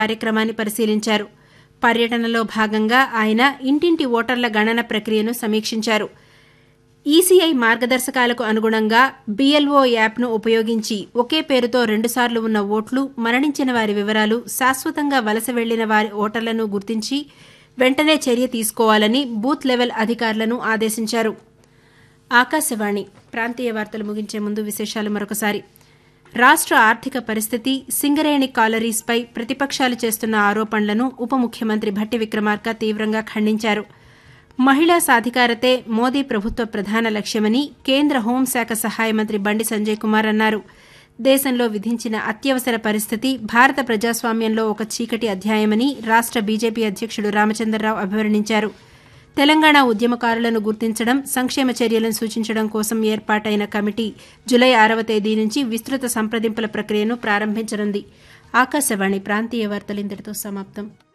కార్యక్రమాన్ని పరిశీలించారు పర్యటనలో భాగంగా ఆయన ఇంటింటి ఓటర్ల గణన ప్రక్రియను సమీక్షించారు ఈసీఐ మార్గదర్శకాలకు అనుగుణంగా బీఎల్ఓ యాప్ను ఉపయోగించి ఒకే పేరుతో రెండుసార్లు ఉన్న ఓట్లు మరణించిన వారి వివరాలు శాశ్వతంగా వలస వెళ్లిన వారి ఓటర్లను గుర్తించి వెంటనే చర్య తీసుకోవాలని బూత్ లెవెల్ అధికారులను ఆదేశించారు ఆకాశవాణి ప్రాంతీయ వార్తలు ముగించే ముందు విశేషాలు మరొకసారి రాష్ట్ర ఆర్థిక పరిస్థితి సింగరేణి కాలరీస్పై ప్రతిపక్షాలు చేస్తున్న ఆరోపణలను ఉప ముఖ్యమంత్రి భట్టి విక్రమార్క తీవ్రంగా ఖండించారు మహిళా సాధికారతే మోదీ ప్రభుత్వ ప్రధాన లక్ష్యమని కేంద్ర హోంశాఖ సహాయ మంత్రి బండి సంజయ్ కుమార్ అన్నారు దేశంలో విధించిన అత్యవసర పరిస్థితి భారత ప్రజాస్వామ్యంలో ఒక చీకటి అధ్యాయమని రాష్ట్ర బీజేపీ అధ్యక్షుడు రామచంద్రరావు అభివర్ణించారు తెలంగాణ ఉద్యమకారులను గుర్తించడం సంక్షేమ చర్యలను సూచించడం కోసం ఏర్పాటైన కమిటీ జులై ఆరవ తేదీ నుంచి విస్తృత సంప్రదింపుల ప్రక్రియను ప్రారంభించనుంది ఆకాశవాణి ప్రాంతీయ వార్తలు ఇంతటితో సమాప్తం